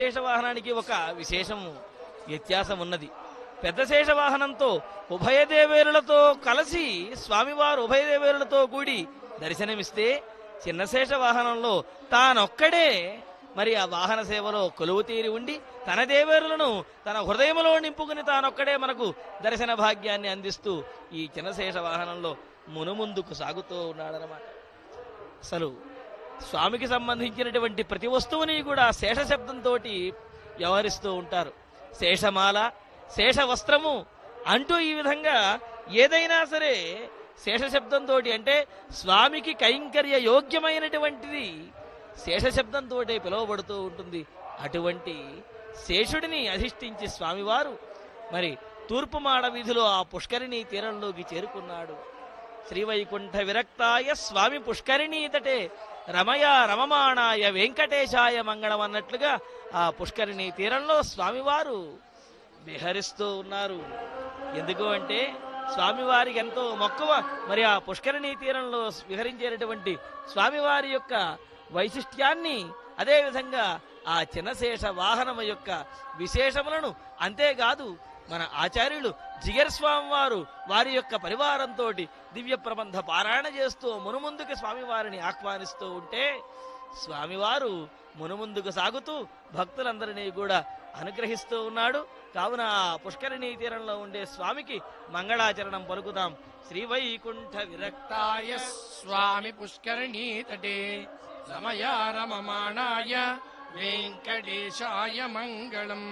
శేష వాహనానికి ఒక విశేషము వ్యత్యాసం ఉన్నది పెద్ద శేష వాహనంతో ఉభయ దేవేరులతో కలిసి స్వామివారు ఉభయ దేవేరులతో కూడి దర్శనమిస్తే చిన్న శేష వాహనంలో తానొక్కడే మరి ఆ వాహన సేవలో కొలువు తీరి ఉండి తన దేవేరులను తన హృదయంలో నింపుకుని తానొక్కడే మనకు దర్శన భాగ్యాన్ని అందిస్తూ ఈ చిన్నశేష వాహనంలో మునుముందుకు సాగుతూ ఉన్నాడనమాట అసలు స్వామికి సంబంధించినటువంటి ప్రతి వస్తువుని కూడా శేష శబ్దంతో వ్యవహరిస్తూ ఉంటారు శేషమాల శేష వస్త్రము అంటూ ఈ విధంగా ఏదైనా సరే శేష శబ్దంతో అంటే స్వామికి కైంకర్య యోగ్యమైనటువంటిది శేష శబ్దంతో పిలువబడుతూ ఉంటుంది అటువంటి శేషుడిని అధిష్ఠించి స్వామివారు మరి తూర్పు మాడ వీధిలో ఆ పుష్కరిణి తీరంలోకి చేరుకున్నాడు శ్రీవైకుంఠ విరక్తాయ స్వామి పుష్కరిణీతటే రమయ రమమాణాయ వెంకటేశాయ మంగళం అన్నట్లుగా ఆ పుష్కరిణి తీరంలో స్వామివారు విహరిస్తూ ఉన్నారు ఎందుకు అంటే స్వామివారికి ఎంతో మక్కువ మరి ఆ పుష్కరిణి తీరంలో విహరించేటటువంటి స్వామివారి యొక్క వైశిష్ట్యాన్ని అదేవిధంగా ఆ చిన్నశేష వాహనము యొక్క విశేషములను అంతేకాదు మన ఆచార్యులు జిగర్ స్వామి వారు వారి యొక్క పరివారంతో దివ్య ప్రబంధ పారాయణ చేస్తూ మునుముందుకు స్వామివారిని ఆహ్వానిస్తూ ఉంటే స్వామివారు మునుముందుకు సాగుతూ భక్తులందరినీ కూడా అనుగ్రహిస్తూ ఉన్నాడు కావున ఆ పుష్కరిణీ తీరంలో ఉండే స్వామికి మంగళాచరణం పలుకుదాం శ్రీ వైకుంఠ విరక్త తాయ స్వామి పుష్కరిణీ తటే రమయ రమమాణాయ వెంకటేశాయ మంగళం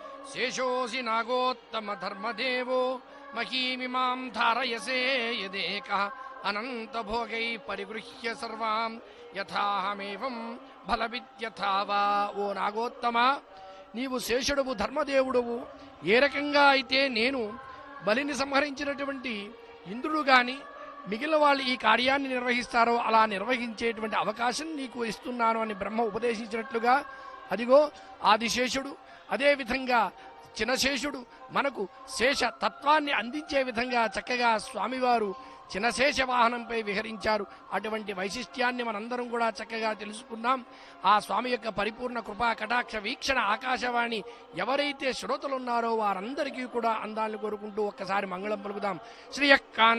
శేషోసి నాగోత్తమ ధర్మదేవో మహీమిమాం ధారయసే యదేక అనంత భోగై పరిగృహ్య సర్వాం యథాహమేవం బలవిద్యథా వా ఓ నాగోత్తమ నీవు శేషుడవు ధర్మదేవుడవు ఏ రకంగా అయితే నేను బలిని సంహరించినటువంటి ఇంద్రుడు గాని మిగిలిన వాళ్ళు ఈ కార్యాన్ని నిర్వహిస్తారో అలా నిర్వహించేటువంటి అవకాశం నీకు ఇస్తున్నాను అని బ్రహ్మ ఉపదేశించినట్లుగా అదిగో ఆదిశేషుడు అదే విధంగా చినశేషుడు మనకు శేష తత్వాన్ని అందించే విధంగా చక్కగా స్వామివారు చినశేష వాహనంపై విహరించారు అటువంటి వైశిష్ట్యాన్ని మనందరం కూడా చక్కగా తెలుసుకున్నాం ఆ స్వామి యొక్క పరిపూర్ణ కృపా కటాక్ష వీక్షణ ఆకాశవాణి ఎవరైతే శ్రోతలున్నారో వారందరికీ కూడా అందాలను కోరుకుంటూ ఒక్కసారి మంగళం పలుకుదాం శ్రీయక్కాంత